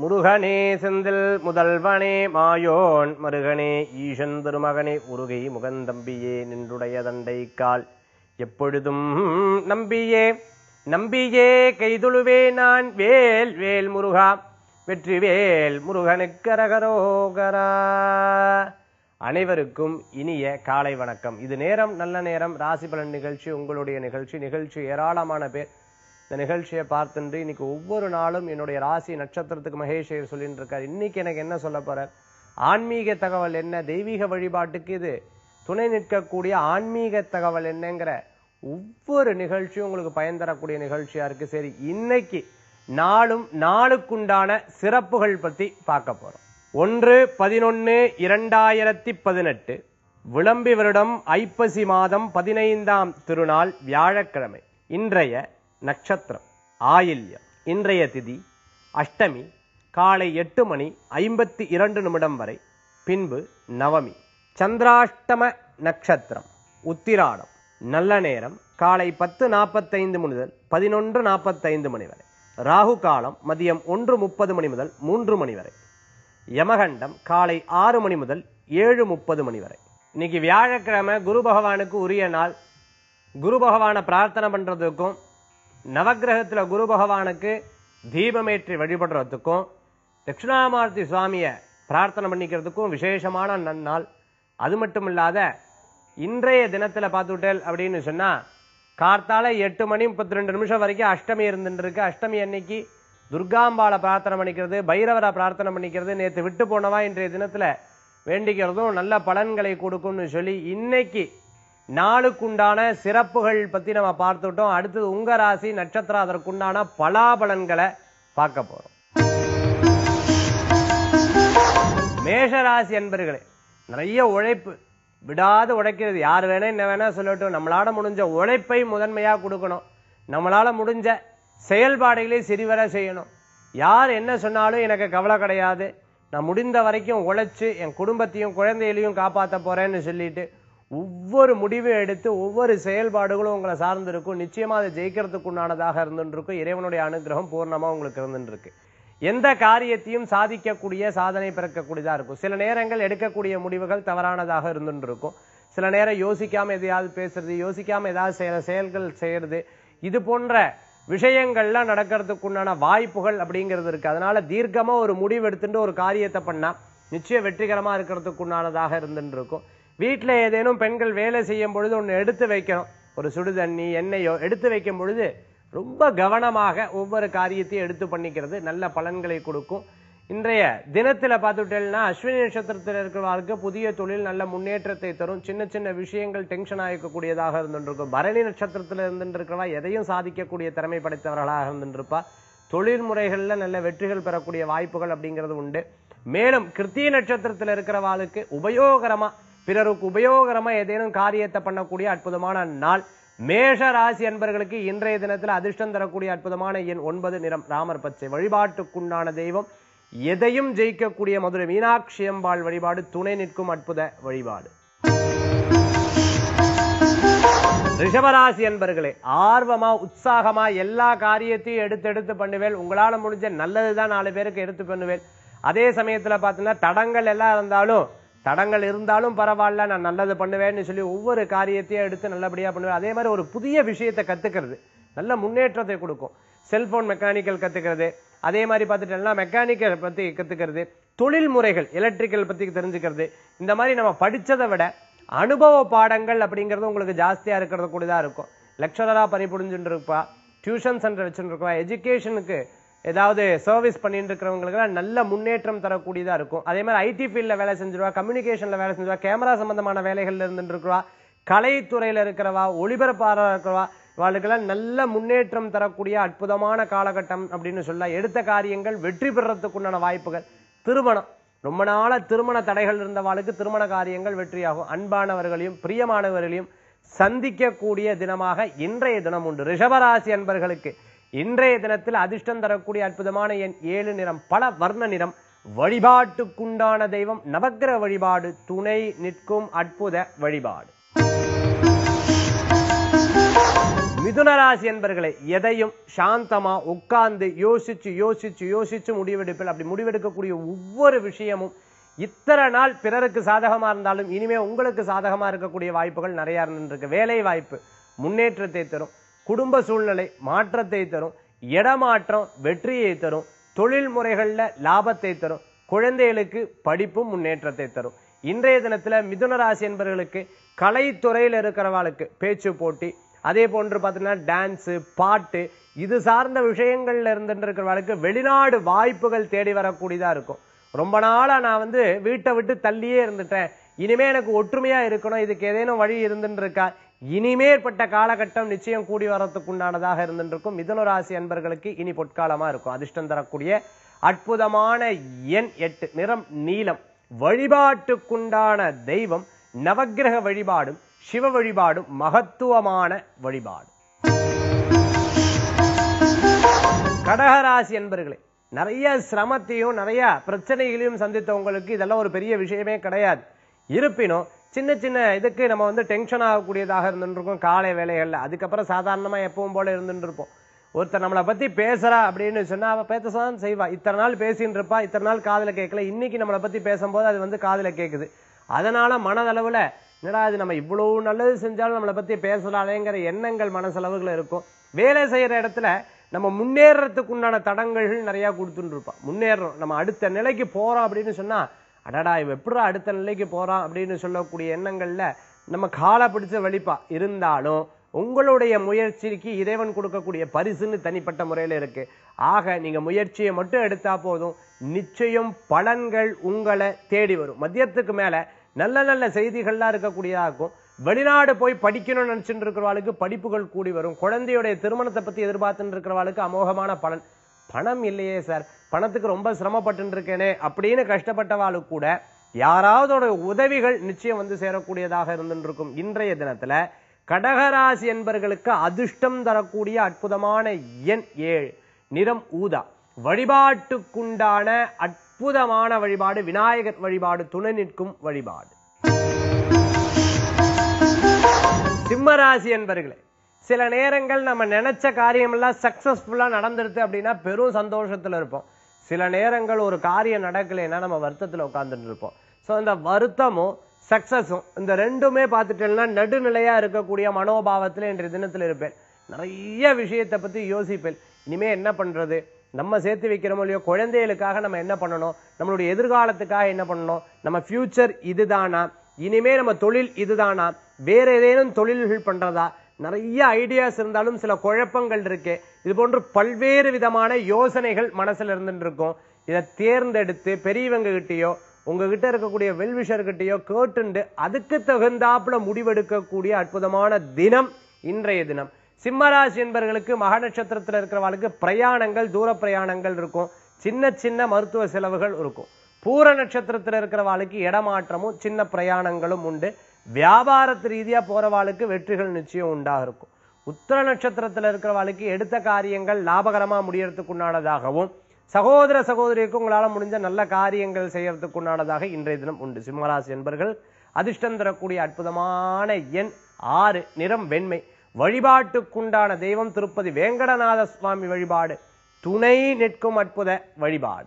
முருகனே செந்தில் முதல்வனே மாயோன் மருகனே ஈசன் திருமகனே உருகை முகந்தம்பியே நின்றுடைய தண்டை கால் எப்பொழுதும் நம்பியே நம்பியே கைதுழுவே நான் வேல் வேல் முருகா வெற்றி வேல் முருகனுக்கு அரகரோகரா அனைவருக்கும் இனிய காலை வணக்கம் இது நேரம் நல்ல நேரம் ராசி பலன் நிகழ்ச்சி உங்களுடைய நிகழ்ச்சி நிகழ்ச்சி ஏராளமான பேர் இந்த நிகழ்ச்சியை பார்த்துட்டு இன்னைக்கு ஒவ்வொரு நாளும் என்னுடைய ராசி நட்சத்திரத்துக்கு மகேஷ் ஐயர் சொல்லிட்டு இருக்கார் இன்னைக்கு எனக்கு என்ன சொல்ல போறார் ஆன்மீக தகவல் என்ன தெய்வீக வழிபாட்டுக்கு இது துணை நிற்கக்கூடிய ஆன்மீக தகவல் என்னங்கிற ஒவ்வொரு நிகழ்ச்சியும் உங்களுக்கு பயன் தரக்கூடிய நிகழ்ச்சியா இருக்கு சரி இன்னைக்கு நாளும் நாளுக்குண்டான சிறப்புகள் பத்தி பார்க்க போறோம் ஒன்று பதினொன்னு இரண்டாயிரத்தி பதினெட்டு விளம்பி வருடம் ஐப்பசி மாதம் பதினைந்தாம் திருநாள் வியாழக்கிழமை இன்றைய நட்சத்திரம் ஆயில்யம் இன்றைய திதி அஷ்டமி காலை எட்டு மணி ஐம்பத்தி இரண்டு நிமிடம் வரை பின்பு நவமி சந்திராஷ்டம நட்சத்திரம் உத்திராடம் நல்ல நேரம் காலை பத்து நாற்பத்தைந்து முதல் பதினொன்று நாற்பத்தைந்து மணி வரை ராகு காலம் மதியம் ஒன்று முப்பது மணி முதல் மூன்று மணி வரை யமகண்டம் காலை ஆறு மணி முதல் ஏழு முப்பது மணி வரை இன்னைக்கு வியாழக்கிழமை குரு பகவானுக்கு உரிய நாள் குரு பகவானை பிரார்த்தனை பண்றதுக்கும் நவக்கிரகத்துல குரு பகவானுக்கு தீபமேற்றி வழிபடுறதுக்கும் தட்சிணாமூர்த்தி சுவாமியை பிரார்த்தனை பண்ணிக்கிறதுக்கும் விசேஷமான நன்னாள் அது மட்டும் இல்லாத இன்றைய தினத்துல பார்த்துட்டேல் அப்படின்னு சொன்னா கார்த்தால எட்டு மணி முப்பத்தி ரெண்டு நிமிஷம் வரைக்கும் அஷ்டமி இருந்துட்டு இருக்கு அஷ்டமி அன்னைக்கு துர்காம்பாளை பிரார்த்தனை பண்ணிக்கிறது பைரவரை பிரார்த்தனை பண்ணிக்கிறது நேற்று விட்டு போனவா இன்றைய தினத்துல வேண்டிக்கிறதும் நல்ல பலன்களை கொடுக்கும்னு சொல்லி இன்னைக்கு நாளுக்குண்டான சிறப்புகள் பத்தி நம்ம பார்த்துட்டோம் அடுத்தது உங்க ராசி நட்சத்திரம் அதற்குண்டான பலாபலன்களை பார்க்க போறோம் மேஷராசி என்பர்களே நிறைய உழைப்பு விடாது உழைக்கிறது யார் வேணா என்ன வேணா சொல்லட்டும் நம்மளால முடிஞ்ச உழைப்பை முதன்மையா கொடுக்கணும் நம்மளால முடிஞ்ச செயல்பாடுகளை சரிவர செய்யணும் யார் என்ன சொன்னாலும் எனக்கு கவலை கிடையாது நான் முடிந்த வரைக்கும் உழைச்சு என் குடும்பத்தையும் குழந்தைகளையும் காப்பாற்ற போறேன்னு சொல்லிட்டு ஒவ்வொரு முடிவும் எடுத்து ஒவ்வொரு செயல்பாடுகளும் உங்களை சார்ந்து இருக்கும் நிச்சயமா அதை ஜெயிக்கிறதுக்கு உண்டானதாக இருந்துட்டு இருக்கும் இறைவனுடைய அனுகிரகம் பூர்ணமா உங்களுக்கு இருந்துட்டு இருக்கு எந்த காரியத்தையும் சாதிக்கக்கூடிய சாதனை பிறக்கக்கூடியதா இருக்கும் சில நேரங்கள் எடுக்கக்கூடிய முடிவுகள் தவறானதாக இருந்துட்டு இருக்கும் சில நேரம் யோசிக்காம எதையாவது பேசுறது யோசிக்காம ஏதாவது செய்யற செயல்கள் செய்யறது இது போன்ற விஷயங்கள்லாம் நடக்கிறதுக்கு உண்டான வாய்ப்புகள் அப்படிங்கிறது இருக்கு அதனால தீர்க்கமா ஒரு முடிவு எடுத்துட்டு ஒரு காரியத்தை பண்ணா நிச்சயம் வெற்றிகரமா இருக்கிறதுக்கு உண்டானதாக இருந்துட்டு இருக்கும் வீட்டுல ஏதேனும் பெண்கள் வேலை செய்யும் பொழுது ஒண்ணு எடுத்து வைக்கணும் ஒரு சுடு தண்ணி எண்ணெயோ எடுத்து வைக்கும் பொழுது ரொம்ப கவனமாக ஒவ்வொரு காரியத்தையும் எடுத்து பண்ணிக்கிறது நல்ல பலன்களை கொடுக்கும் இன்றைய தினத்துல பார்த்துட்டேன்னா அஸ்வினி நட்சத்திரத்தில் இருக்கிறவர்களுக்கு புதிய தொழில் நல்ல முன்னேற்றத்தை தரும் சின்ன சின்ன விஷயங்கள் டென்ஷன் ஆகிக்கக்கூடியதாக இருந்துருக்கும் பரணி நட்சத்திரத்தில் இருந்துருக்கிறவா எதையும் சாதிக்கக்கூடிய திறமை படைத்தவர்களாக இருந்துருப்பா தொழில் முறைகள்ல நல்ல வெற்றிகள் பெறக்கூடிய வாய்ப்புகள் அப்படிங்கிறது உண்டு மேலும் கிருத்திய நட்சத்திரத்தில் இருக்கிறவாளுக்கு உபயோகரமா பிறருக்கு உபயோகரமா ஏதேனும் காரியத்தை பண்ணக்கூடிய அற்புதமான நாள் மேஷ ராசி அன்பர்களுக்கு இன்றைய தினத்தில் அதிர்ஷ்டம் தரக்கூடிய அற்புதமான எண் ஒன்பது நிறம் ராமர் பச்சை வழிபாட்டுக்குண்டான தெய்வம் எதையும் ஜெயிக்கக்கூடிய மதுரை மீனாட்சி அம்பாள் வழிபாடு துணை நிற்கும் அற்புத வழிபாடு ரிஷபராசி அன்பர்களே ஆர்வமா உற்சாகமா எல்லா காரியத்தையும் எடுத்து எடுத்து பண்ணுவேன் உங்களால முடிஞ்ச நல்லதுதான் நாலு பேருக்கு எடுத்து பண்ணுவேன் அதே சமயத்துல பாத்தீங்கன்னா தடங்கள் எல்லாம் இருந்தாலும் தடங்கள் இருந்தாலும் பரவாயில்ல நான் நல்லது பண்ணுவேன்னு சொல்லி ஒவ்வொரு காரியத்தையும் எடுத்து நல்லபடியா பண்ணுவேன் அதே மாதிரி ஒரு புதிய விஷயத்தை கத்துக்கிறது நல்ல முன்னேற்றத்தை கொடுக்கும் செல்போன் மெக்கானிக்கல் கத்துக்கிறது அதே மாதிரி பார்த்துட்டோம்னா மெக்கானிக்கல் பத்தி கத்துக்கிறது தொழில் முறைகள் எலக்ட்ரிக்கல் பத்தி தெரிஞ்சுக்கிறது இந்த மாதிரி நம்ம படிச்சதை விட அனுபவ பாடங்கள் அப்படிங்கிறது உங்களுக்கு ஜாஸ்தியா இருக்கிறது கூடதான் இருக்கும் லெக்சரரா பணிபுரிஞ்சுட்டு இருப்பா டியூஷன் சென்டர் வச்சுட்டு இருப்பா எஜுகேஷனுக்கு ஏதாவது சர்வீஸ் பண்ணிட்டு இருக்கிறவங்களுக்கு நல்ல முன்னேற்றம் தரக்கூடியதா இருக்கும் அதே மாதிரி ஐடி ஃபீல்ட்ல வேலை செஞ்சிருவா கம்யூனிகேஷன்ல வேலை செஞ்சிருவா கேமரா சம்பந்தமான வேலைகள்ல இருந்துட்டு இருக்கிறவா கலைத்துறையில இருக்கிறவா ஒளிபரப்பாளராக இருக்கிறவா இவாளுக்கெல்லாம் நல்ல முன்னேற்றம் தரக்கூடிய அற்புதமான காலகட்டம் அப்படின்னு சொல்ல எடுத்த காரியங்கள் வெற்றி பெறத்துக்குண்டான வாய்ப்புகள் திருமணம் ரொம்ப நாள திருமண தடைகள் இருந்தவாளுக்கு திருமண காரியங்கள் வெற்றியாகும் அன்பானவர்களையும் பிரியமானவர்களையும் சந்திக்கக்கூடிய தினமாக இன்றைய தினம் உண்டு ரிஷபராசி அன்பர்களுக்கு இன்றைய தினத்தில் அதிர்ஷ்டம் தரக்கூடிய அற்புதமான எண் ஏழு நிறம் பல வர்ண நிறம் வழிபாட்டுக்குண்டான தெய்வம் நவக்கிரக வழிபாடு துணை நிற்கும் அற்புத வழிபாடு மிதுன ராசி என்பர்களை எதையும் சாந்தமா உட்கார்ந்து யோசிச்சு யோசிச்சு யோசிச்சு முடிவெடுப்பில் அப்படி முடிவெடுக்கக்கூடிய ஒவ்வொரு விஷயமும் இத்தனை நாள் பிறருக்கு சாதகமா இருந்தாலும் இனிமே உங்களுக்கு சாதகமா இருக்கக்கூடிய வாய்ப்புகள் நிறைய இருந்துருக்கு வேலை வாய்ப்பு முன்னேற்றத்தை தரும் குடும்ப சூழ்நிலை மாற்றத்தை தரும் இடமாற்றம் வெற்றியை தரும் தொழில் முறைகள்ல லாபத்தை தரும் குழந்தைகளுக்கு படிப்பும் முன்னேற்றத்தை தரும் இன்றைய தினத்துல மிதுன ராசி என்பவர்களுக்கு கலைத்துறையில் இருக்கிறவாளுக்கு பேச்சு போட்டி அதே போன்று பார்த்தீங்கன்னா டான்ஸு பாட்டு இது சார்ந்த விஷயங்கள்ல இருந்துட்டு இருக்கிறவளுக்கு வெளிநாடு வாய்ப்புகள் தேடி வரக்கூடியதா இருக்கும் ரொம்ப நாளா நான் வந்து வீட்டை விட்டு தள்ளியே இருந்துட்டேன் இனிமே எனக்கு ஒற்றுமையா இருக்கணும் இதுக்கு ஏதேனும் வழி இருந்துட்டு இருக்கா இனிமேற்பட்ட காலகட்டம் நிச்சயம் கூடி வரத்துக்கு உண்டானதாக இருந்துட்டு இருக்கும் மிதுன ராசி அன்பர்களுக்கு இனி பொற்காலமா இருக்கும் அதிர்ஷ்டம் தரக்கூடிய அற்புதமான எண் எட்டு நிறம் நீலம் வழிபாட்டுக்குண்டான தெய்வம் நவக்கிரக வழிபாடும் சிவ வழிபாடும் மகத்துவமான வழிபாடு கடகராசி என்பர்களே நிறைய சிரமத்தையும் நிறைய பிரச்சனைகளையும் சந்தித்தவங்களுக்கு இதெல்லாம் ஒரு பெரிய விஷயமே கிடையாது இருப்பினும் சின்ன சின்ன இதுக்கு நம்ம வந்து டென்ஷன் ஆகக்கூடியதாக இருந்துருக்கோம் காலை வேலைகள்ல அதுக்கப்புறம் சாதாரணமா எப்பவும் போல இருந்துட்டு இருப்போம் ஒருத்தர் நம்மளை பத்தி பேசுறா அப்படின்னு சொன்னா அவ பேசதான் செய்வா இத்தனை நாள் பேசின்னு இருப்பா இத்தனை நாள் காதுல கேட்கல இன்னைக்கு நம்மளை பத்தி பேசும்போது அது வந்து காதுல கேக்குது அதனால மனதளவுல என்னடா இது நம்ம இவ்வளவு நல்லது செஞ்சாலும் நம்மளை பத்தி பேசலாலேங்கிற எண்ணங்கள் மனசளவுகள் இருக்கும் வேலை செய்யற இடத்துல நம்ம முன்னேறதுக்கு உண்டான தடங்கல்கள் நிறைய கொடுத்துட்டு இருப்போம் முன்னேறோம் நம்ம அடுத்த நிலைக்கு போறோம் அப்படின்னு சொன்னா அடடா இவ எப்படா அடுத்த நிலைக்கு போறான் அப்படின்னு சொல்லக்கூடிய எண்ணங்கள்ல நம்ம காலை பிடிச்ச வலிப்பா இருந்தாலும் உங்களுடைய முயற்சிக்கு இறைவன் கொடுக்கக்கூடிய பரிசுன்னு தனிப்பட்ட முறையில இருக்கு ஆக நீங்க முயற்சியை மட்டும் எடுத்தா போதும் நிச்சயம் பலன்கள் உங்களை தேடி வரும் மதியத்துக்கு மேல நல்ல நல்ல செய்திகள்லாம் இருக்கக்கூடியதா இருக்கும் வெளிநாடு போய் படிக்கணும்னு நினைச்சுட்டு இருக்கிறவாளுக்கு படிப்புகள் கூடி வரும் குழந்தையுடைய திருமணத்தை பத்தி எதிர்பார்த்துட்டு இருக்கிறவாளுக்கு அமோகமான பலன் பணம் இல்லையே சார் பணத்துக்கு ரொம்ப சிரமப்பட்டு இருக்கேனே அப்படின்னு கஷ்டப்பட்டவாளுக்கு கூட யாராவதோட உதவிகள் நிச்சயம் வந்து சேரக்கூடியதாக இருந்துட்டு இருக்கும் இன்றைய தினத்துல கடகராசி என்பர்களுக்கு அதிர்ஷ்டம் தரக்கூடிய அற்புதமான எண் ஏழு நிறம் ஊதா வழிபாட்டுக்குண்டான அற்புதமான வழிபாடு விநாயகர் வழிபாடு துணை நிற்கும் வழிபாடு சிம்மராசி என்பர்களே சில நேரங்கள் நம்ம நினைச்ச காரியமெல்லாம் சக்சஸ்ஃபுல்லா நடந்துருது அப்படின்னா பெரும் சந்தோஷத்துல இருப்போம் சில நேரங்கள் ஒரு காரியம் நடக்கலைன்னா நம்ம வருத்தத்துல உட்கார்ந்துட்டு இருப்போம் ஸோ இந்த வருத்தமும் சக்சஸும் இந்த ரெண்டுமே பார்த்துட்டேன்னா நடுநிலையா இருக்கக்கூடிய மனோபாவத்துல இன்றைய தினத்துல இருப்பேன் நிறைய விஷயத்தை பத்தி யோசிப்பேன் இனிமே என்ன பண்றது நம்ம சேர்த்து வைக்கிறோமோ இல்லையோ குழந்தைகளுக்காக நம்ம என்ன பண்ணணும் நம்மளுடைய எதிர்காலத்துக்காக என்ன பண்ணணும் நம்ம ஃபியூச்சர் இதுதானா இனிமே நம்ம தொழில் இதுதானா வேற ஏதேனும் தொழில்கள் பண்றதா நிறைய ஐடியாஸ் இருந்தாலும் சில குழப்பங்கள் இருக்கு இது போன்று பல்வேறு விதமான யோசனைகள் மனசுல இருந்துட்டு இருக்கும் இதை தேர்ந்தெடுத்து பெரியவங்க கிட்டயோ உங்ககிட்ட இருக்கக்கூடிய வெல்விஷர் கிட்டயோ கேட்டுண்டு அதுக்கு தகுந்தாப்புல முடிவெடுக்கக்கூடிய அற்புதமான தினம் இன்றைய தினம் சிம்மராசி என்பவர்களுக்கு மக நட்சத்திரத்துல இருக்கிறவர்களுக்கு பிரயாணங்கள் தூர பிரயாணங்கள் இருக்கும் சின்ன சின்ன மருத்துவ செலவுகள் இருக்கும் பூர நட்சத்திரத்துல இருக்கிறவாளுக்கு இடமாற்றமும் சின்ன பிரயாணங்களும் உண்டு வியாபாரத்து ரீதியா போறவாளுக்கு வெற்றிகள் நிச்சயம் உண்டாக இருக்கும் உத்தர நட்சத்திரத்துல இருக்கிறவாளுக்கு எடுத்த காரியங்கள் லாபகரமா முடியறதுக்கு உண்டானதாகவும் சகோதர சகோதரிக்கு உங்களால முடிஞ்ச நல்ல காரியங்கள் செய்யறதுக்கு உண்டானதாக இன்றைய தினம் உண்டு சிம்மராசி என்பர்கள் அதிர்ஷ்டம் தரக்கூடிய அற்புதமான எண் ஆறு நிறம் வெண்மை வழிபாட்டுக்குண்டான தெய்வம் திருப்பதி வேங்கடநாத சுவாமி வழிபாடு துணை நிற்கும் அற்புத வழிபாடு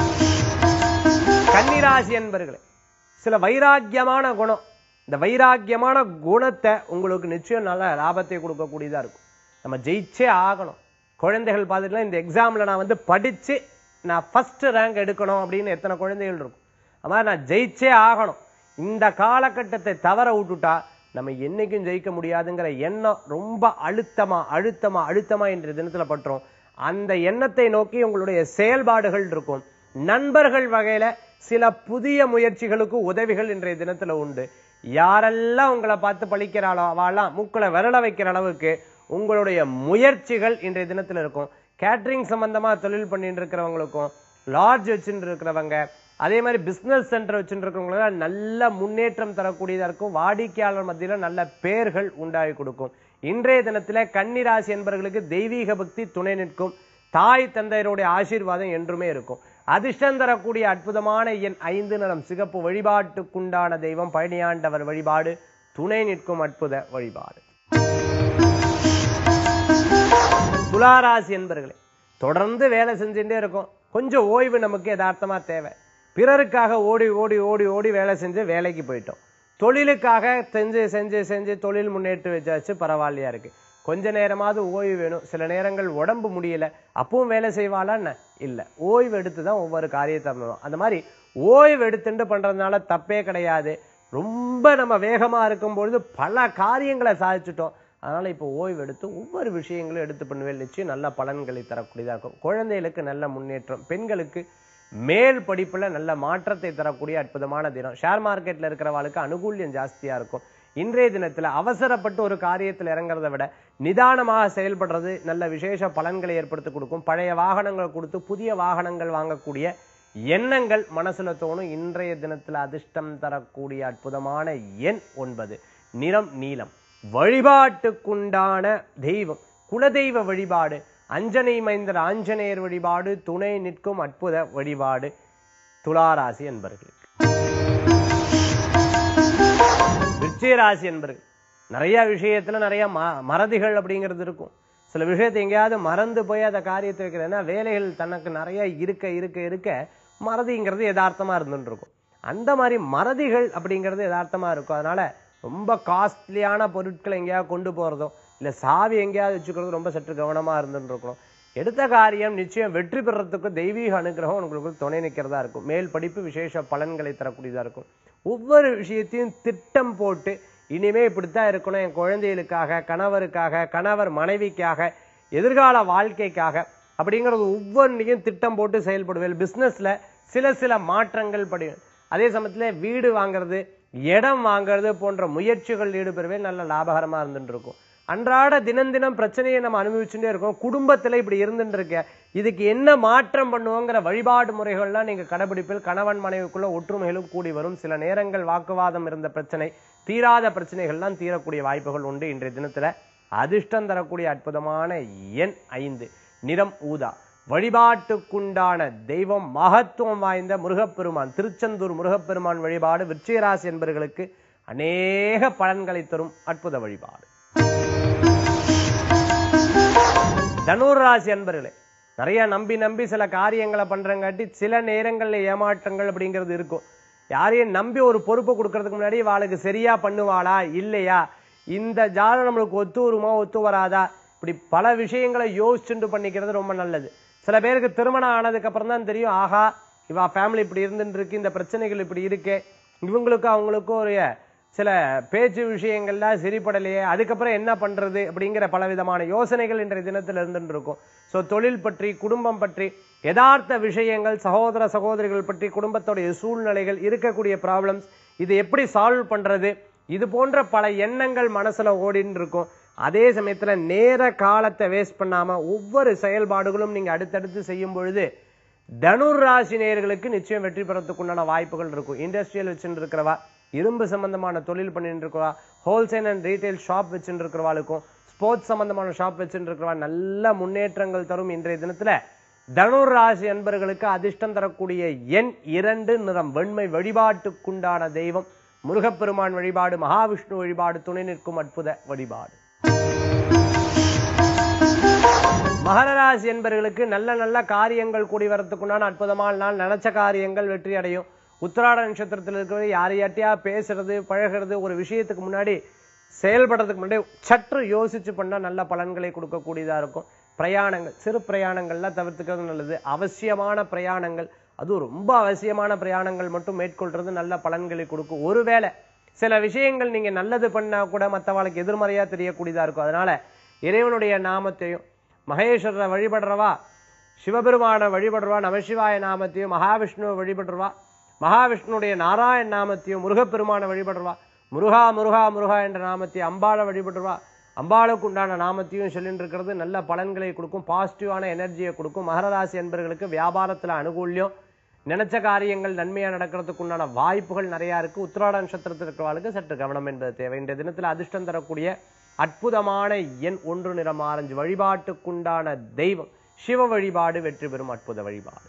கன்னிராசி என்பர்களே சில வைராக்கியமான குணம் இந்த வைராக்கியமான குணத்தை உங்களுக்கு நிச்சயம் நல்ல லாபத்தை கொடுக்கக்கூடியதா இருக்கும் நம்ம ஜெயிச்சே ஆகணும் குழந்தைகள் பார்த்துட்டுலாம் இந்த எக்ஸாம்ல நான் வந்து படிச்சு நான் ஃபர்ஸ்ட் ரேங்க் எடுக்கணும் அப்படின்னு எத்தனை குழந்தைகள் இருக்கும் அம்மா நான் ஜெயிச்சே ஆகணும் இந்த காலகட்டத்தை தவற விட்டுட்டா நம்ம என்னைக்கும் ஜெயிக்க முடியாதுங்கிற எண்ணம் ரொம்ப அழுத்தமா அழுத்தமா அழுத்தமா இன்றைய தினத்துல பட்டுரும் அந்த எண்ணத்தை நோக்கி உங்களுடைய செயல்பாடுகள் இருக்கும் நண்பர்கள் வகையில சில புதிய முயற்சிகளுக்கு உதவிகள் இன்றைய தினத்துல உண்டு யாரெல்லாம் உங்களை பார்த்து பழிக்கிறாளோ அவெல்லாம் மூக்குல விரல வைக்கிற அளவுக்கு உங்களுடைய முயற்சிகள் இன்றைய தினத்துல இருக்கும் கேட்டரிங் சம்பந்தமா தொழில் பண்ணிட்டு இருக்கிறவங்களுக்கும் லாட்ஜ் வச்சுட்டு இருக்கிறவங்க அதே மாதிரி பிசினஸ் சென்டர் வச்சுட்டு இருக்கிறவங்களுக்கு நல்ல முன்னேற்றம் தரக்கூடியதா இருக்கும் வாடிக்கையாளர் மத்தியில நல்ல பெயர்கள் உண்டாகி கொடுக்கும் இன்றைய தினத்துல கன்னிராசி என்பவர்களுக்கு தெய்வீக பக்தி துணை நிற்கும் தாய் தந்தையருடைய ஆசீர்வாதம் என்றுமே இருக்கும் அதிர்ஷ்டம் தரக்கூடிய அற்புதமான எண் ஐந்து நிறம் சிகப்பு வழிபாட்டுக்குண்டான தெய்வம் பழனியாண்டவர் வழிபாடு துணை நிற்கும் அற்புத வழிபாடு துளாராசி என்பர்களே தொடர்ந்து வேலை செஞ்சுட்டே இருக்கும் கொஞ்சம் ஓய்வு நமக்கு யதார்த்தமா தேவை பிறருக்காக ஓடி ஓடி ஓடி ஓடி வேலை செஞ்சு வேலைக்கு போயிட்டோம் தொழிலுக்காக செஞ்சு செஞ்சு செஞ்சு தொழில் முன்னேற்றி வச்சாச்சு பரவாயில்லையா இருக்கு கொஞ்ச நேரமாவது ஓய்வு வேணும் சில நேரங்கள் உடம்பு முடியல அப்பவும் வேலை செய்வாளான்னு இல்ல ஓய்வு எடுத்து தான் ஒவ்வொரு காரியத்தை பண்ணணும் அந்த மாதிரி ஓய்வு எடுத்துட்டு பண்றதுனால தப்பே கிடையாது ரொம்ப நம்ம வேகமா இருக்கும் பொழுது பல காரியங்களை சாதிச்சிட்டோம் அதனால இப்போ ஓய்வு எடுத்து ஒவ்வொரு விஷயங்களும் எடுத்து பண்ணுவேன் நிச்சயம் நல்ல பலன்களை தரக்கூடியதா இருக்கும் குழந்தைகளுக்கு நல்ல முன்னேற்றம் பெண்களுக்கு மேல் படிப்புல நல்ல மாற்றத்தை தரக்கூடிய அற்புதமான தினம் ஷேர் மார்க்கெட்ல இருக்கிறவங்களுக்கு அனுகூல்யம் ஜாஸ்தியா இருக்கும் இன்றைய தினத்துல அவசரப்பட்டு ஒரு காரியத்தில் இறங்குறதை விட நிதானமாக செயல்படுறது நல்ல விசேஷ பலன்களை ஏற்படுத்தி கொடுக்கும் பழைய வாகனங்களை கொடுத்து புதிய வாகனங்கள் வாங்கக்கூடிய எண்ணங்கள் மனசுல தோணும் இன்றைய தினத்துல அதிர்ஷ்டம் தரக்கூடிய அற்புதமான எண் ஒன்பது நிறம் நீலம் வழிபாட்டுக்குண்டான தெய்வம் குலதெய்வ வழிபாடு அஞ்சனை மைந்தர் ஆஞ்சநேயர் வழிபாடு துணை நிற்கும் அற்புத வழிபாடு துளாராசி என்பர்களுக்கு விருச்சிகராசி என்பர்கள் நிறைய விஷயத்துல நிறைய ம- மறதிகள் அப்படிங்கிறது இருக்கும் சில விஷயத்தை எங்கேயாவது மறந்து போய் அந்த காரியத்தை வைக்கிறேன்னா வேலைகள் தனக்கு நிறைய இருக்க இருக்க இருக்க மறதிங்கிறது யதார்த்தமா இருந்துட்டு இருக்கும் அந்த மாதிரி மறதிகள் அப்படிங்கிறது யதார்த்தமா இருக்கும் அதனால ரொம்ப காஸ்ட்லியான பொருட்களை எங்கேயாவது கொண்டு போறதோ இல்ல சாவி எங்கேயாவது வச்சுக்கிறது ரொம்ப சற்று கவனமா இருந்துட்டு இருக்கணும் எடுத்த காரியம் நிச்சயம் வெற்றி பெறறதுக்கு தெய்வீக அனுகிரகம் உங்களுக்கு துணை நிற்கிறதா இருக்கும் மேல் படிப்பு விசேஷ பலன்களை தரக்கூடியதா இருக்கும் ஒவ்வொரு விஷயத்தையும் திட்டம் போட்டு இனிமே இப்படித்தான் இருக்கணும் என் குழந்தைகளுக்காக கணவருக்காக கணவர் மனைவிக்காக எதிர்கால வாழ்க்கைக்காக அப்படிங்கிறது ஒவ்வொன்றையும் திட்டம் போட்டு செயல்படுவேன் பிசினஸ்ல சில சில மாற்றங்கள் படி அதே சமயத்துல வீடு வாங்குறது இடம் வாங்குறது போன்ற முயற்சிகள் ஈடுபெறவே நல்ல லாபகரமா இருந்துட்டு இருக்கும் அன்றாட தினம் தினம் பிரச்சனையை நம்ம அனுபவிச்சுட்டே இருக்கோம் குடும்பத்துல இப்படி இருந்துட்டு இருக்க இதுக்கு என்ன மாற்றம் பண்ணுவோங்கிற வழிபாடு முறைகள்லாம் நீங்க கடைபிடிப்பில் கணவன் மனைவிக்குள்ள ஒற்றுமைகளும் கூடி வரும் சில நேரங்கள் வாக்குவாதம் இருந்த பிரச்சனை தீராத பிரச்சனைகள்லாம் தீரக்கூடிய வாய்ப்புகள் உண்டு இன்றைய தினத்துல அதிர்ஷ்டம் தரக்கூடிய அற்புதமான எண் ஐந்து நிறம் ஊதா வழிபாட்டுக்குண்டான தெய்வம் மகத்துவம் வாய்ந்த முருகப்பெருமான் திருச்செந்தூர் முருகப்பெருமான் வழிபாடு விருச்சிகராசி என்பவர்களுக்கு அநேக பலன்களை தரும் அற்புத வழிபாடு தனுர் ராசி அன்பர்களே நிறைய நம்பி நம்பி சில காரியங்களை பண்றங்காட்டி சில நேரங்கள்ல ஏமாற்றங்கள் அப்படிங்கிறது இருக்கும் யாரையும் நம்பி ஒரு பொறுப்பை கொடுக்கறதுக்கு முன்னாடி வாளுக்கு சரியா பண்ணுவாளா இல்லையா இந்த ஜாதகம் நம்மளுக்கு ஒத்து வருமா ஒத்து வராதா இப்படி பல விஷயங்களை யோசிச்சுட்டு பண்ணிக்கிறது ரொம்ப நல்லது சில பேருக்கு திருமணம் ஆனதுக்கு அப்புறம் தான் தெரியும் ஆஹா இவா ஃபேமிலி இப்படி இருந்துட்டு இருக்கு இந்த பிரச்சனைகள் இப்படி இருக்கு இவங்களுக்கும் அவங்களுக்கும் ஒரு சில பேச்சு விஷயங்கள்லாம் சரிப்படலையே அதுக்கப்புறம் என்ன பண்றது அப்படிங்கிற பலவிதமான யோசனைகள் இன்றைய தினத்தில் இருந்துட்டு இருக்கும் ஸோ தொழில் பற்றி குடும்பம் பற்றி யதார்த்த விஷயங்கள் சகோதர சகோதரிகள் பற்றி குடும்பத்தோடைய சூழ்நிலைகள் இருக்கக்கூடிய ப்ராப்ளம்ஸ் இது எப்படி சால்வ் பண்றது இது போன்ற பல எண்ணங்கள் மனசுல ஓடின்னு இருக்கும் அதே சமயத்துல நேர காலத்தை வேஸ்ட் பண்ணாம ஒவ்வொரு செயல்பாடுகளும் நீங்க அடுத்தடுத்து செய்யும் பொழுது தனுர் ராசி நேயர்களுக்கு நிச்சயம் வெற்றி பெறத்துக்கு உண்டான வாய்ப்புகள் இருக்கும் இண்டஸ்ட்ரியல் வச்சுட்டு இருக்கிறவா இரும்பு சம்பந்தமான தொழில் பண்ணிட்டு இருக்கிறவா ஹோல்சேல் அண்ட் ரீட்டைல் ஷாப் வச்சுட்டு இருக்கிறவாளுக்கும் ஸ்போர்ட்ஸ் சம்பந்தமான ஷாப் வச்சுட்டு இருக்கிறவா நல்ல முன்னேற்றங்கள் தரும் இன்றைய தினத்துல தனுர் ராசி அன்பர்களுக்கு அதிர்ஷ்டம் தரக்கூடிய எண் இரண்டு நிறம் வெண்மை வழிபாட்டுக்குண்டான தெய்வம் முருகப்பெருமான் வழிபாடு மகாவிஷ்ணு வழிபாடு துணை நிற்கும் அற்புத வழிபாடு மகர ராசி என்பவர்களுக்கு நல்ல நல்ல காரியங்கள் கூடி வரத்துக்குண்டான அற்புதமான நாள் நினைச்ச காரியங்கள் வெற்றி அடையும் உத்திராட நட்சத்திரத்தில் இருக்கிறது யாரையாட்டியா பேசுறது பழகிறது ஒரு விஷயத்துக்கு முன்னாடி செயல்படுறதுக்கு முன்னாடி சற்று யோசிச்சு பண்ணா நல்ல பலன்களை கொடுக்கக்கூடியதா இருக்கும் பிரயாணங்கள் சிறு பிரயாணங்கள்லாம் தவிர்த்துக்கிறது நல்லது அவசியமான பிரயாணங்கள் அதுவும் ரொம்ப அவசியமான பிரயாணங்கள் மட்டும் மேற்கொள்றது நல்ல பலன்களை கொடுக்கும் ஒருவேளை சில விஷயங்கள் நீங்க நல்லது பண்ணா கூட மற்றவாளுக்கு எதிர்மறையா தெரியக்கூடியதா இருக்கும் அதனால இறைவனுடைய நாமத்தையும் மகேஸ்வரரை வழிபடுறவா சிவபெருமானை வழிபடுறவா நமசிவாய நாமத்தையும் மகாவிஷ்ணுவை வழிபடுறவா மகாவிஷ்ணுடைய நாராயண நாமத்தையும் முருகப்பெருமானை வழிபடுறவா முருகா முருகா முருகா என்ற நாமத்தையும் அம்பாளை வழிபடுறவா அம்பாளுக்கு உண்டான நாமத்தையும் சொல்லிட்டு இருக்கிறது நல்ல பலன்களை கொடுக்கும் பாசிட்டிவான எனர்ஜியை கொடுக்கும் மகர ராசி என்பவர்களுக்கு வியாபாரத்துல அனுகூல்யம் நினைச்ச காரியங்கள் நன்மையா நடக்கிறதுக்கு உண்டான வாய்ப்புகள் நிறைய இருக்கு உத்திராட நட்சத்திரத்தில் இருக்கிறவர்களுக்கு சற்று கவனம் என்பது தேவை இந்த தினத்துல அதிர்ஷ்டம் தரக்கூடிய அற்புதமான எண் ஒன்று நிறம் ஆரஞ்சு வழிபாட்டுக்குண்டான தெய்வம் சிவ வழிபாடு வெற்றி பெறும் அற்புத வழிபாடு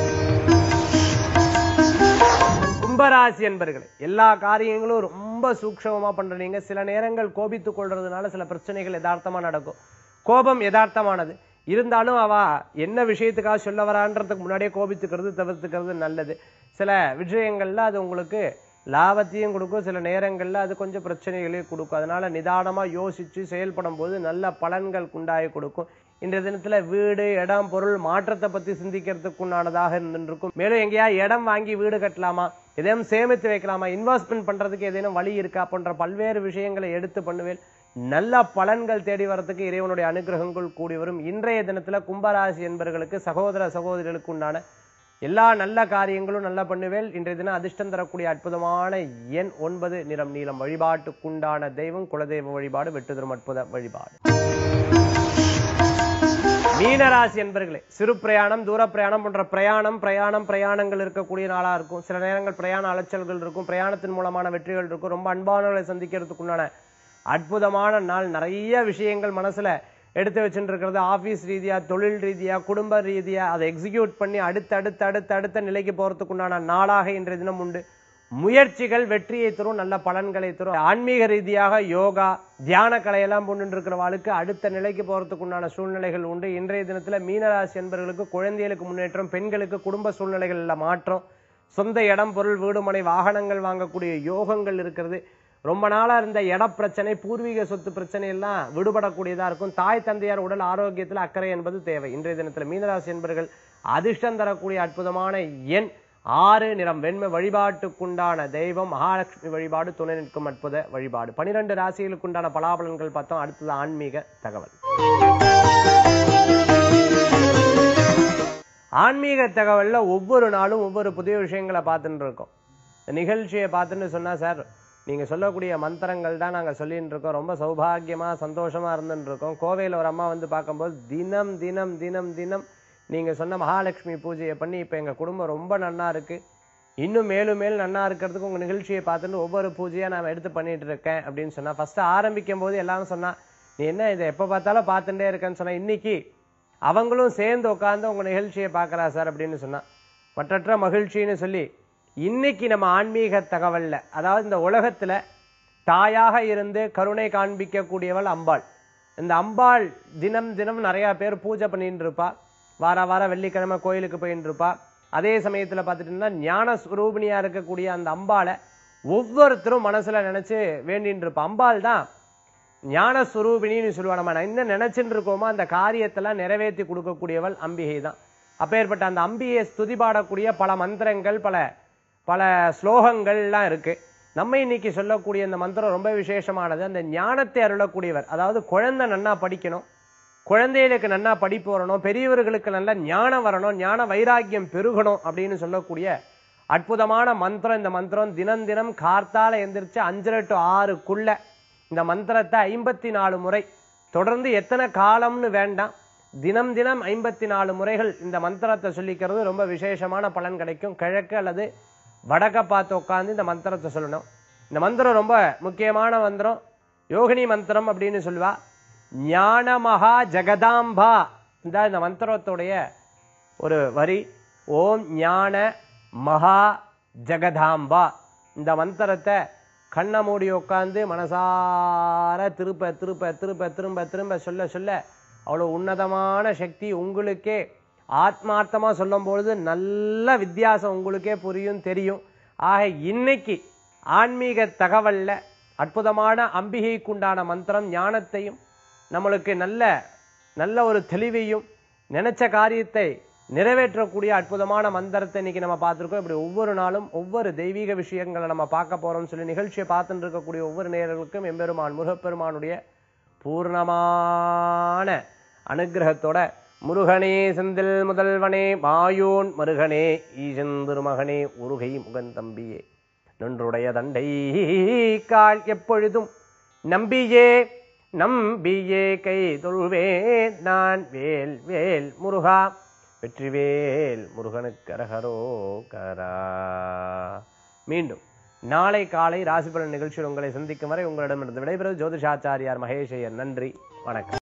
கும்பராசி என்பர்களே எல்லா காரியங்களும் ரொம்ப சூக்ஷமமா பண்றீங்க சில நேரங்கள் கோபித்துக் கொள்றதுனால சில பிரச்சனைகள் யதார்த்தமா நடக்கும் கோபம் யதார்த்தமானது இருந்தாலும் அவ என்ன விஷயத்துக்காக சொல்ல வரான்றதுக்கு முன்னாடியே கோபித்துக்கிறது தவிர்த்துக்கிறது நல்லது சில விஷயங்கள்ல அது உங்களுக்கு லாபத்தையும் கொடுக்கும் சில நேரங்கள்ல அது கொஞ்சம் பிரச்சனைகளையும் கொடுக்கும் அதனால நிதானமா யோசிச்சு செயல்படும் போது நல்ல பலன்கள் உண்டாகி கொடுக்கும் இன்றைய தினத்துல வீடு இடம் பொருள் மாற்றத்தை பத்தி சிந்திக்கிறதுக்கு உண்டானதாக இருந்திருக்கும் மேலும் எங்கேயா இடம் வாங்கி வீடு கட்டலாமா எதையும் சேமித்து வைக்கலாமா இன்வெஸ்ட்மெண்ட் பண்றதுக்கு ஏதேனும் வழி இருக்கா போன்ற பல்வேறு விஷயங்களை எடுத்து பண்ணுவேன் நல்ல பலன்கள் தேடி வரதுக்கு இறைவனுடைய அனுகிரகங்கள் கூடி வரும் இன்றைய தினத்துல கும்பராசி என்பவர்களுக்கு சகோதர சகோதரிகளுக்கு உண்டான எல்லா நல்ல காரியங்களும் நல்லா பண்ணுவேல் இன்றைய தினம் அதிர்ஷ்டம் தரக்கூடிய அற்புதமான எண் ஒன்பது நிறம் நீளம் வழிபாட்டுக்குண்டான தெய்வம் குலதெய்வ வழிபாடு வெட்டுதரும் அற்புத வழிபாடு மீனராசி என்பர்களே சிறு பிரயாணம் தூர பிரயாணம் போன்ற பிரயாணம் பிரயாணம் பிரயாணங்கள் இருக்கக்கூடிய நாளா இருக்கும் சில நேரங்கள் பிரயாண அலைச்சல்கள் இருக்கும் பிரயாணத்தின் மூலமான வெற்றிகள் இருக்கும் ரொம்ப அன்பானவர்களை சந்திக்கிறதுக்குண்டான அற்புதமான நாள் நிறைய விஷயங்கள் மனசுல எடுத்து வச்சுட்டு இருக்கிறது ஆபீஸ் ரீதியா தொழில் ரீதியா குடும்ப ரீதியா அதை எக்ஸிக்யூட் பண்ணி அடுத்த அடுத்த அடுத்த அடுத்த நிலைக்கு போறதுக்குண்டான நாளாக இன்றைய தினம் உண்டு முயற்சிகள் வெற்றியை தரும் நல்ல பலன்களை தரும் ஆன்மீக ரீதியாக யோகா தியான கலையெல்லாம் கொண்டு இருக்கிறவாளுக்கு அடுத்த நிலைக்கு போறதுக்குண்டான சூழ்நிலைகள் உண்டு இன்றைய தினத்துல மீனராசி என்பவர்களுக்கு குழந்தைகளுக்கு முன்னேற்றம் பெண்களுக்கு குடும்ப சூழ்நிலைகள்ல மாற்றம் சொந்த இடம் பொருள் வீடு மனை வாகனங்கள் வாங்கக்கூடிய யோகங்கள் இருக்கிறது ரொம்ப நாளா இருந்த இட பிரச்சனை பூர்வீக சொத்து பிரச்சனை எல்லாம் விடுபடக்கூடியதா இருக்கும் தாய் தந்தையார் உடல் ஆரோக்கியத்துல அக்கறை என்பது தேவை இன்றைய தினத்துல மீனராசி என்பர்கள் அதிர்ஷ்டம் தரக்கூடிய அற்புதமான எண் ஆறு நிறம் வெண்மை வழிபாட்டுக்குண்டான தெய்வம் மகாலட்சுமி வழிபாடு துணை நிற்கும் அற்புத வழிபாடு பனிரெண்டு ராசிகளுக்குண்டான பலாபலன்கள் பார்த்தோம் அடுத்தது ஆன்மீக தகவல் ஆன்மீக தகவல்ல ஒவ்வொரு நாளும் ஒவ்வொரு புதிய விஷயங்களை பார்த்துட்டு இருக்கோம் இந்த நிகழ்ச்சியை பார்த்துட்டு சொன்னா சார் நீங்க சொல்லக்கூடிய மந்திரங்கள் தான் நாங்க சொல்லிட்டு இருக்கோம் ரொம்ப சௌபாகியமா சந்தோஷமா இருந்துட்டு இருக்கோம் கோவையில ஒரு அம்மா வந்து பார்க்கும்போது தினம் தினம் தினம் தினம் நீங்க சொன்ன மகாலட்சுமி பூஜையை பண்ணி இப்ப எங்க குடும்பம் ரொம்ப நன்னா இருக்கு இன்னும் மேலும் மேலும் நன்னா இருக்கிறதுக்கு உங்க நிகழ்ச்சியை பார்த்துட்டு ஒவ்வொரு பூஜையா நான் எடுத்து பண்ணிட்டு இருக்கேன் அப்படின்னு சொன்னா ஃபர்ஸ்ட் ஆரம்பிக்கும் போது எல்லாரும் சொன்னா நீ என்ன இதை எப்ப பார்த்தாலும் பார்த்துட்டே இருக்கேன்னு சொன்னா இன்னைக்கு அவங்களும் சேர்ந்து உட்கார்ந்து உங்க நிகழ்ச்சியை பார்க்கறா சார் அப்படின்னு சொன்னா மற்றற்ற மகிழ்ச்சின்னு சொல்லி இன்னைக்கு நம்ம ஆன்மீக தகவல்ல அதாவது இந்த உலகத்துல தாயாக இருந்து கருணை காண்பிக்கக்கூடியவள் அம்பாள் இந்த அம்பாள் தினம் தினம் நிறைய பேர் பூஜை பண்ணிட்டு இருப்பா வார வாரம் வெள்ளிக்கிழமை கோயிலுக்கு போயிட்டு இருப்பா அதே சமயத்துல பார்த்துட்டீங்கன்னா ஞான ஸ்வரூபிணியா இருக்கக்கூடிய அந்த அம்பாளை ஒவ்வொருத்தரும் மனசுல நினைச்சு வேண்டின்னு இருப்பா அம்பாள் தான் ஞான ஸ்வரூபிணின்னு சொல்லுவா நம்ம என்ன நினைச்சுட்டு இருக்கோமோ அந்த காரியத்தெல்லாம் நிறைவேற்றி கொடுக்கக்கூடியவள் அம்பிகை தான் அப்பேற்பட்ட அந்த அம்பிகையை ஸ்துதி பாடக்கூடிய பல மந்திரங்கள் பல பல ஸ்லோகங்கள்லாம் இருக்கு நம்ம இன்னைக்கு சொல்லக்கூடிய இந்த மந்திரம் ரொம்ப விசேஷமானது அந்த ஞானத்தை அருளக்கூடியவர் அதாவது குழந்தை நன்னா படிக்கணும் குழந்தைகளுக்கு நன்னா படிப்பு வரணும் பெரியவர்களுக்கு நல்ல ஞானம் வரணும் ஞான வைராக்கியம் பெருகணும் அப்படின்னு சொல்லக்கூடிய அற்புதமான மந்திரம் இந்த மந்திரம் தினம் தினம் கார்த்தால எந்திரிச்சு அஞ்சரை டு ஆறுக்குள்ள இந்த மந்திரத்தை ஐம்பத்தி நாலு முறை தொடர்ந்து எத்தனை காலம்னு வேண்டாம் தினம் தினம் ஐம்பத்தி நாலு முறைகள் இந்த மந்திரத்தை சொல்லிக்கிறது ரொம்ப விசேஷமான பலன் கிடைக்கும் கிழக்கு அல்லது வடக்க பார்த்து உட்காந்து இந்த மந்திரத்தை சொல்லணும் இந்த மந்திரம் ரொம்ப முக்கியமான மந்திரம் யோகினி மந்திரம் அப்படின்னு சொல்லுவா ஞானமகா ஜெகதாம்பா இந்த இந்த மந்திரத்துடைய ஒரு வரி ஓம் ஞான மகா ஜெகதாம்பா இந்த மந்திரத்தை கண்ணை மூடி உட்காந்து மனசார திருப்ப திருப்ப திருப்ப திரும்ப திரும்ப சொல்ல சொல்ல அவ்வளோ உன்னதமான சக்தி உங்களுக்கே ஆத்மார்த்தமா சொல்லும் பொழுது நல்ல வித்தியாசம் உங்களுக்கே புரியும் தெரியும் ஆக இன்னைக்கு ஆன்மீக தகவல்ல அற்புதமான அம்பிகைக்குண்டான மந்திரம் ஞானத்தையும் நம்மளுக்கு நல்ல நல்ல ஒரு தெளிவையும் நினைச்ச காரியத்தை நிறைவேற்றக்கூடிய அற்புதமான மந்திரத்தை இன்னைக்கு நம்ம பார்த்திருக்கோம் இப்படி ஒவ்வொரு நாளும் ஒவ்வொரு தெய்வீக விஷயங்களை நம்ம பார்க்க போறோம்னு சொல்லி நிகழ்ச்சியை பார்த்துட்டு இருக்கக்கூடிய ஒவ்வொரு நேயர்களுக்கும் எம்பெருமான் முருகப்பெருமானுடைய பூர்ணமான அனுகிரகத்தோட முருகனே செந்தில் முதல்வனே மாயோன் மருகனே ஈசன் திருமகனே உருகை முகன் தம்பியே நன்றுடைய தண்டை கால் எப்பொழுதும் நம்பியே நம்பியே கை தொழுவேன் நான் வேல் வேல் முருகா வெற்றிவேல் முருகனுக்கு அரகரோ கரா மீண்டும் நாளை காலை ராசிபலன் நிகழ்ச்சியில் உங்களை சந்திக்கும் வரை உங்களிடமிருந்து விடைபெறுவது ஜோதிஷாச்சாரியார் மகேஷ் ஐயர் நன்றி வணக்கம்